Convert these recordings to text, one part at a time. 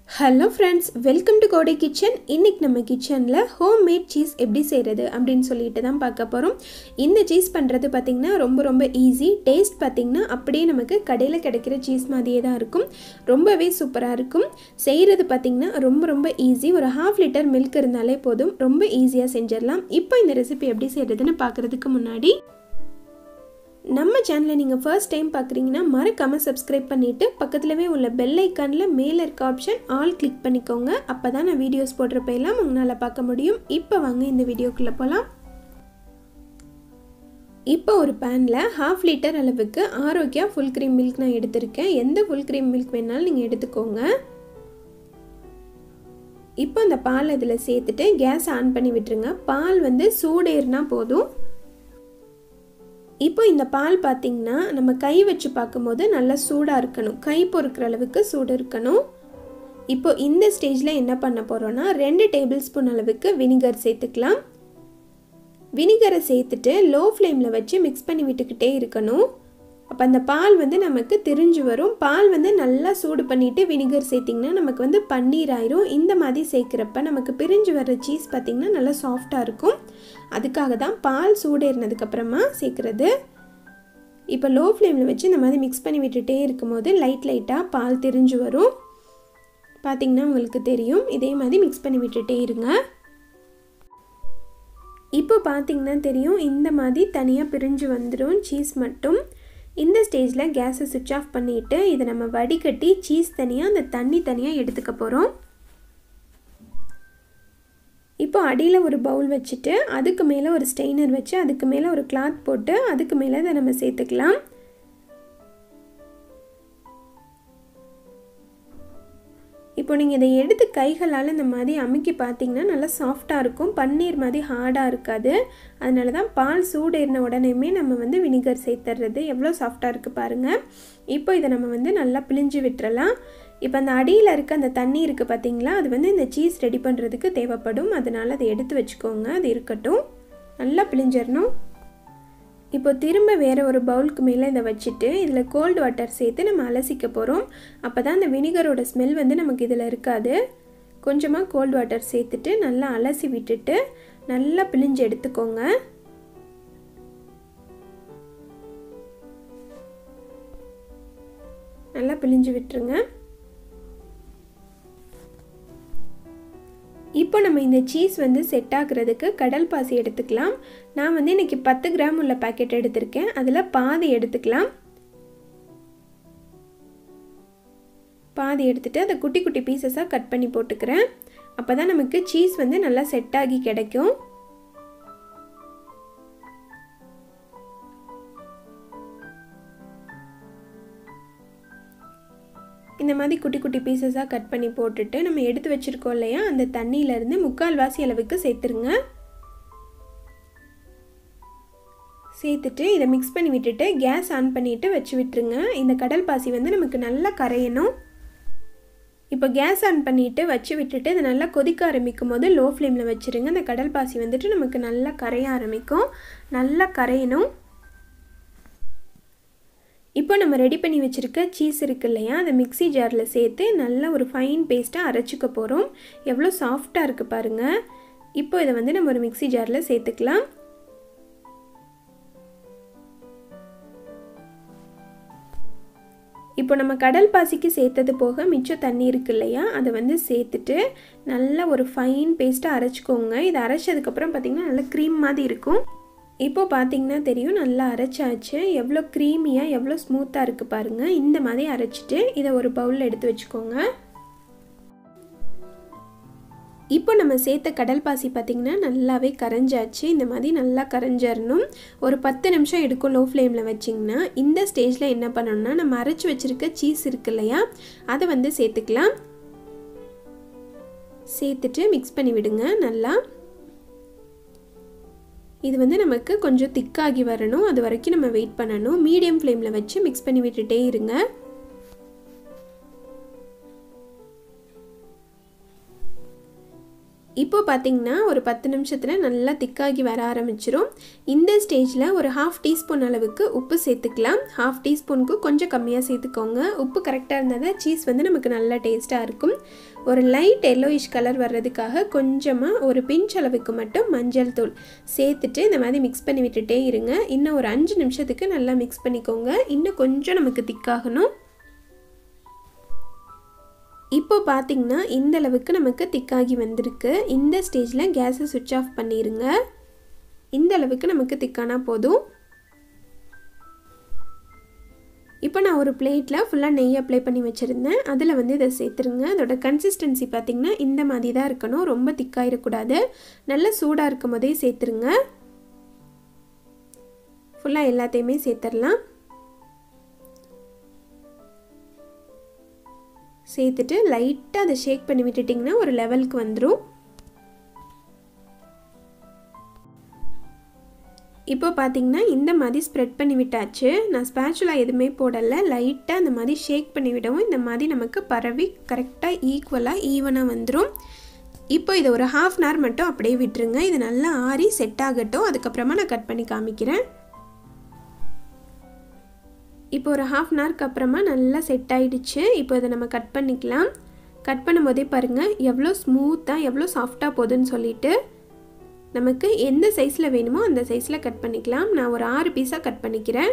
hello friends welcome to Kodai kitchen இன்றைக்கி நம்ம கிச்சனில் ஹோம் மேட் சீஸ் எப்படி செய்கிறது அப்படின்னு சொல்லிட்டு தான் பார்க்க போகிறோம் இந்த சீஸ் பண்ணுறது பார்த்திங்கன்னா ரொம்ப ரொம்ப ஈஸி டேஸ்ட் பார்த்திங்கன்னா அப்படியே நமக்கு கடையில் கிடைக்கிற சீஸ் மாதிரியே தான் இருக்கும் ரொம்பவே சூப்பராக இருக்கும் செய்கிறது பார்த்திங்கன்னா ரொம்ப ரொம்ப ஈஸி ஒரு ஹாஃப் லிட்டர் மில்க் இருந்தாலே போதும் ரொம்ப ஈஸியாக செஞ்சிடலாம் இப்போ இந்த ரெசிபி எப்படி செய்கிறதுன்னு பார்க்குறதுக்கு முன்னாடி நம்ம சேனலை நீங்கள் ஃபர்ஸ்ட் டைம் பார்க்குறீங்கன்னா மறக்காமல் சப்ஸ்கிரைப் பண்ணிவிட்டு பக்கத்துலவே உள்ள பெல் ஐக்கானில் மேலே இருக்க ஆப்ஷன் ஆல் கிளிக் பண்ணிக்கோங்க அப்போ தான் நான் வீடியோஸ் போடுறப்ப எல்லாம் உங்களால் பார்க்க முடியும் இப்போ வாங்க இந்த வீடியோக்குள்ளே போகலாம் இப்போ ஒரு பேனில் ஹாஃப் லிட்டர் அளவுக்கு ஆரோக்கியா ஃபுல் க்ரீம் மில்க் நான் எடுத்திருக்கேன் எந்த ஃபுல் க்ரீம் மில்க் வேணாலும் நீங்கள் எடுத்துக்கோங்க இப்போ அந்த பால் இதில் சேர்த்துட்டு கேஸ் ஆன் பண்ணி விட்டுருங்க பால் வந்து சூடேறினா போதும் இப்போ இந்த பால் பார்த்திங்கன்னா நம்ம கை வச்சு பார்க்கும்போது நல்லா சூடாக இருக்கணும் கை பொறுக்கிற அளவுக்கு சூடு இருக்கணும் இப்போ இந்த ஸ்டேஜில் என்ன பண்ண போகிறோன்னா ரெண்டு டேபிள் ஸ்பூன் அளவுக்கு வினிகர் சேர்த்துக்கலாம் வினிகரை சேர்த்துட்டு லோ ஃப்ளேமில் வச்சு மிக்ஸ் பண்ணி விட்டுக்கிட்டே இருக்கணும் அப்போ அந்த பால் வந்து நமக்கு திரிஞ்சு வரும் பால் வந்து நல்லா சூடு பண்ணிவிட்டு வினிகர் சேர்த்திங்கன்னா நமக்கு வந்து பன்னீர் ஆயிரும் இந்த மாதிரி சேர்க்குறப்ப நமக்கு பிரிஞ்சு வர்ற சீஸ் பார்த்திங்கன்னா நல்லா சாஃப்டாக இருக்கும் அதுக்காக தான் பால் சூடேறினதுக்கப்புறமா சேர்க்குறது இப்போ லோ ஃப்ளேமில் வச்சு இந்த மாதிரி மிக்ஸ் பண்ணி விட்டுட்டே இருக்கும்போது லைட் லைட்டாக பால் திரிஞ்சு வரும் பார்த்திங்கன்னா உங்களுக்கு தெரியும் இதே மாதிரி மிக்ஸ் பண்ணி விட்டுட்டே இருங்க இப்போ பார்த்திங்கன்னா தெரியும் இந்த மாதிரி தனியாக பிரிஞ்சு வந்துடும் சீஸ் மட்டும் இந்த ஸ்டேஜில் கேஸை சுவிட்ச் ஆஃப் பண்ணிவிட்டு இதை நம்ம வடிகட்டி சீஸ் தனியாக அந்த தண்ணி தனியாக எடுத்துக்க போகிறோம் இப்போ அடியில் ஒரு பவுல் வச்சுட்டு அதுக்கு மேலே ஒரு ஸ்டெய்னர் வச்சு அதுக்கு மேலே ஒரு கிளாத் போட்டு அதுக்கு மேலே இதை நம்ம சேர்த்துக்கலாம் இப்போ நீங்கள் இதை எடுத்து கைகளால் இந்த மாதிரி அமுக்கி பார்த்தீங்கன்னா நல்லா சாஃப்டாக இருக்கும் பன்னீர் மாதிரி ஹார்டாக இருக்காது அதனால தான் பால் சூடேறின உடனேமே நம்ம வந்து வினிகர் சேர்த்துறது எவ்வளோ சாஃப்டாக இருக்குது பாருங்கள் இப்போ இதை நம்ம வந்து நல்லா பிழிஞ்சு விட்டுறலாம் இப்போ அந்த அடியில் இருக்க அந்த தண்ணி இருக்குது பார்த்தீங்களா அது வந்து இந்த சீஸ் ரெடி பண்ணுறதுக்கு தேவைப்படும் அதனால் அதை எடுத்து வச்சுக்கோங்க அது இருக்கட்டும் நல்லா பிழிஞ்சிடணும் இப்போ திரும்ப வேறு ஒரு பவுலுக்கு மேலே இதை வச்சுட்டு இதில் கோல்டு வாட்டர் சேர்த்து நம்ம அலசிக்க போகிறோம் அப்போ தான் அந்த வினிகரோட ஸ்மெல் வந்து நமக்கு இதில் இருக்காது கொஞ்சமாக கோல்டு வாட்டர் சேர்த்துட்டு நல்லா அலசி விட்டுட்டு நல்லா பிழிஞ்சு எடுத்துக்கோங்க நல்லா பிழிஞ்சு விட்டுருங்க இப்போ நம்ம இந்த சீஸ் வந்து செட் ஆகுறதுக்கு கடல் பாசி எடுத்துக்கலாம் நான் வந்து இன்றைக்கி பத்து கிராம் உள்ள பேக்கெட் எடுத்திருக்கேன் அதில் பாதி எடுத்துக்கலாம் பாதி எடுத்துகிட்டு அதை குட்டி குட்டி பீசஸாக கட் பண்ணி போட்டுக்கிறேன் அப்போ தான் நமக்கு சீஸ் வந்து நல்லா செட் ஆகி கிடைக்கும் இந்த மாதிரி குட்டி குட்டி பீசஸாக கட் பண்ணி போட்டுட்டு நம்ம எடுத்து வச்சுருக்கோம் இல்லையா அந்த தண்ணியிலேருந்து முக்கால்வாசி அளவுக்கு சேர்த்துருங்க சேர்த்துட்டு இதை மிக்ஸ் பண்ணி விட்டுட்டு கேஸ் ஆன் பண்ணிவிட்டு வச்சு விட்டுருங்க இந்த கடல் பாசி வந்து நமக்கு நல்லா கரையணும் இப்போ கேஸ் ஆன் பண்ணிவிட்டு வச்சு விட்டுட்டு இதை நல்லா கொதிக்க ஆரம்பிக்கும் போது லோ ஃப்ளேமில் வச்சுருங்க இந்த கடல் பாசி வந்துட்டு நமக்கு நல்லா கரைய ஆரம்பிக்கும் நல்லா கரையணும் இப்போ நம்ம ரெடி பண்ணி வச்சுருக்க சீஸ் இருக்கு இல்லையா அதை மிக்சி ஜாரில் சேர்த்து நல்லா ஒரு ஃபைன் பேஸ்ட்டாக அரைச்சிக்க போகிறோம் எவ்வளோ சாஃப்டாக இருக்குது பாருங்கள் இப்போ இதை வந்து நம்ம ஒரு மிக்சி ஜாரில் சேர்த்துக்கலாம் இப்போ நம்ம கடல் பாசிக்கு சேர்த்தது போக மிச்சம் தண்ணி இருக்கு இல்லையா அதை வந்து சேர்த்துட்டு நல்லா ஒரு ஃபைன் பேஸ்ட்டாக அரைச்சிக்கோங்க இதை அரைச்சதுக்கப்புறம் பார்த்திங்கன்னா நல்லா க்ரீம் மாதிரி இருக்கும் இப்போது பார்த்தீங்கன்னா தெரியும் நல்லா அரைச்சாச்சு எவ்வளோ க்ரீமியாக எவ்வளோ ஸ்மூத்தாக இருக்குது பாருங்கள் இந்த மாதிரி அரைச்சிட்டு இதை ஒரு பவுலில் எடுத்து வச்சுக்கோங்க இப்போ நம்ம சேர்த்த கடல் பாசி பார்த்திங்கன்னா நல்லாவே கரைஞ்சாச்சு இந்த மாதிரி நல்லா கரைஞ்சிடணும் ஒரு பத்து நிமிஷம் எடுக்கும் லோ ஃப்ளேமில் வச்சிங்கன்னா இந்த ஸ்டேஜில் என்ன பண்ணணும்னா நம்ம அரைச்சி வச்சுருக்க சீஸ் இருக்கு இல்லையா அதை வந்து சேர்த்துக்கலாம் சேர்த்துட்டு மிக்ஸ் பண்ணி விடுங்க நல்லா இது வந்து நமக்கு கொஞ்சம் திக்காகி வரணும் அது வரைக்கும் நம்ம வெயிட் பண்ணணும் மீடியம் ஃப்ளேமில் வச்சு மிக்ஸ் பண்ணி விட்டுட்டே இருங்க இப்போ பார்த்தீங்கன்னா ஒரு பத்து நிமிஷத்தில் நல்லா திக்காகி வர ஆரம்பிச்சிரும் இந்த ஸ்டேஜில் ஒரு ஹாஃப் டீஸ்பூன் அளவுக்கு உப்பு சேர்த்துக்கலாம் ஹாஃப் டீஸ்பூனுக்கு கொஞ்சம் கம்மியாக சேர்த்துக்கோங்க உப்பு கரெக்டாக இருந்தால் தான் சீஸ் வந்து நமக்கு நல்லா டேஸ்ட்டாக இருக்கும் ஒரு லைட் எல்லோயிஷ் கலர் வர்றதுக்காக கொஞ்சமாக ஒரு பிஞ்ச் அளவுக்கு மட்டும் மஞ்சள் தூள் சேர்த்துட்டு இந்த மாதிரி மிக்ஸ் பண்ணி விட்டுட்டே இருங்க இன்னும் ஒரு அஞ்சு நிமிஷத்துக்கு நல்லா மிக்ஸ் பண்ணிக்கோங்க இன்னும் கொஞ்சம் நமக்கு திக்காகணும் இப்போ பார்த்தீங்கன்னா இந்த அளவுக்கு நமக்கு திக்காகி வந்திருக்கு இந்த ஸ்டேஜில் கேஸை சுவிட்ச் ஆஃப் பண்ணிடுங்க இந்த அளவுக்கு நமக்கு திக்கானா போதும் இப்போ நான் ஒரு பிளேட்டில் ஃபுல்லாக நெய் அப்ளை பண்ணி வச்சுருந்தேன் அதில் வந்து இதை சேர்த்துருங்க அதோட கன்சிஸ்டன்சி பார்த்திங்கன்னா இந்த மாதிரி தான் இருக்கணும் ரொம்ப திக்காயிடக்கூடாது நல்லா சூடாக இருக்கும் போதே சேர்த்துருங்க ஃபுல்லாக எல்லாத்தையுமே சேர்த்துடலாம் சேர்த்துட்டு லைட்டாக அதை ஷேக் பண்ணி விட்டுட்டிங்கன்னா ஒரு லெவலுக்கு வந்துடும் இப்போ பார்த்தீங்கன்னா இந்த மாதிரி ஸ்ப்ரெட் பண்ணி விட்டாச்சு நான் ஸ்பேச்சுலா எதுவுமே போடலை லைட்டாக இந்த மாதிரி ஷேக் பண்ணி விடவும் இந்த மாதிரி நமக்கு பரவி கரெக்டாக ஈக்குவலாக ஈவனாக வந்துடும் இப்போ இதை ஒரு ஹாஃப் அன் ஹவர் மட்டும் அப்படியே விட்டுருங்க இது நல்லா ஆறி செட் ஆகட்டும் அதுக்கப்புறமா நான் கட் பண்ணி காமிக்கிறேன் இப்போ ஒரு ஹாஃப் அன் ஹவருக்கு அப்புறமா நல்லா செட் ஆகிடுச்சு இப்போ இதை நம்ம கட் பண்ணிக்கலாம் கட் பண்ணும்போதே பாருங்கள் எவ்வளோ ஸ்மூத்தாக எவ்வளோ சாஃப்டாக போகுதுன்னு சொல்லிட்டு நமக்கு எந்த சைஸில் வேணுமோ அந்த சைஸில் கட் பண்ணிக்கலாம் நான் ஒரு ஆறு பீஸாக கட் பண்ணிக்கிறேன்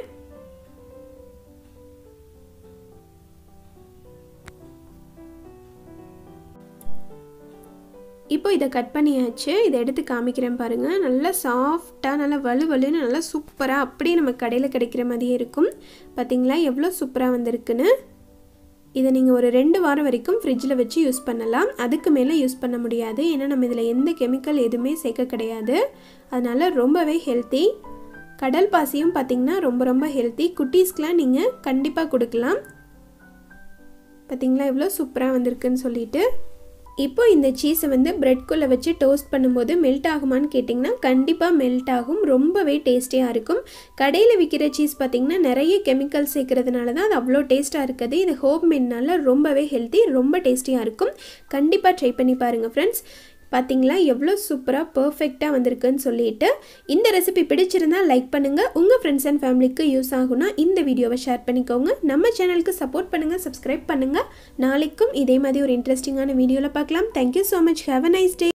இப்போ இதை கட் பண்ணியாச்சு இதை எடுத்து காமிக்கிறேன் பாருங்கள் நல்லா சாஃப்டாக நல்லா வலு வலுன்னு நல்லா சூப்பராக அப்படியே நம்ம கடையில் கிடைக்கிற மாதிரியே இருக்கும் பார்த்தீங்களா எவ்வளோ சூப்பராக வந்திருக்குன்னு இதை நீங்கள் ஒரு ரெண்டு வாரம் வரைக்கும் ஃப்ரிட்ஜில் வச்சு யூஸ் பண்ணலாம் அதுக்கு மேலே யூஸ் பண்ண முடியாது ஏன்னா நம்ம இதில் எந்த கெமிக்கல் எதுவுமே சேர்க்க கிடையாது அதனால் ரொம்பவே ஹெல்த்தி கடல் பாசியும் பார்த்திங்கன்னா ரொம்ப ரொம்ப ஹெல்த்தி குட்டீஸ்க்கெலாம் நீங்கள் கண்டிப்பாக கொடுக்கலாம் பார்த்தீங்களா எவ்வளோ சூப்பராக வந்திருக்குன்னு சொல்லிட்டு இப்போ இந்த சீஸை வந்து ப்ரெட்குள்ளே வச்சு டோஸ்ட் பண்ணும்போது மெல்ட் ஆகுமான்னு கேட்டிங்கன்னா கண்டிப்பாக மெல்ட் ஆகும் ரொம்பவே டேஸ்டியாக இருக்கும் கடையில் விற்கிற சீஸ் பார்த்திங்கன்னா நிறைய கெமிக்கல் சேர்க்கறதுனால தான் அது அவ்வளோ டேஸ்ட்டாக இருக்குது இது ஹோம் மேட்னால ரொம்பவே ஹெல்த்தி ரொம்ப டேஸ்டியாக இருக்கும் கண்டிப்பாக ட்ரை பண்ணி பாருங்கள் ஃப்ரெண்ட்ஸ் பார்த்தீங்களா எவ்வளோ சூப்பராக பர்ஃபெக்டாக வந்திருக்குன்னு சொல்லிட்டு இந்த ரெசிபி பிடிச்சிருந்தா லைக் பண்ணுங்கள் உங்கள் ஃப்ரெண்ட்ஸ் அண்ட் ஃபேமிலிக்கு யூஸ் ஆகும்னா இந்த வீடியோவை ஷேர் பண்ணிக்கோங்க நம்ம சேனலுக்கு சப்போர்ட் பண்ணுங்கள் சப்ஸ்கிரைப் பண்ணுங்கள் நாளைக்கும் இதே மாதிரி ஒரு இன்ட்ரெஸ்டிங்கான வீடியோவில் பார்க்கலாம் thank you so much have a nice day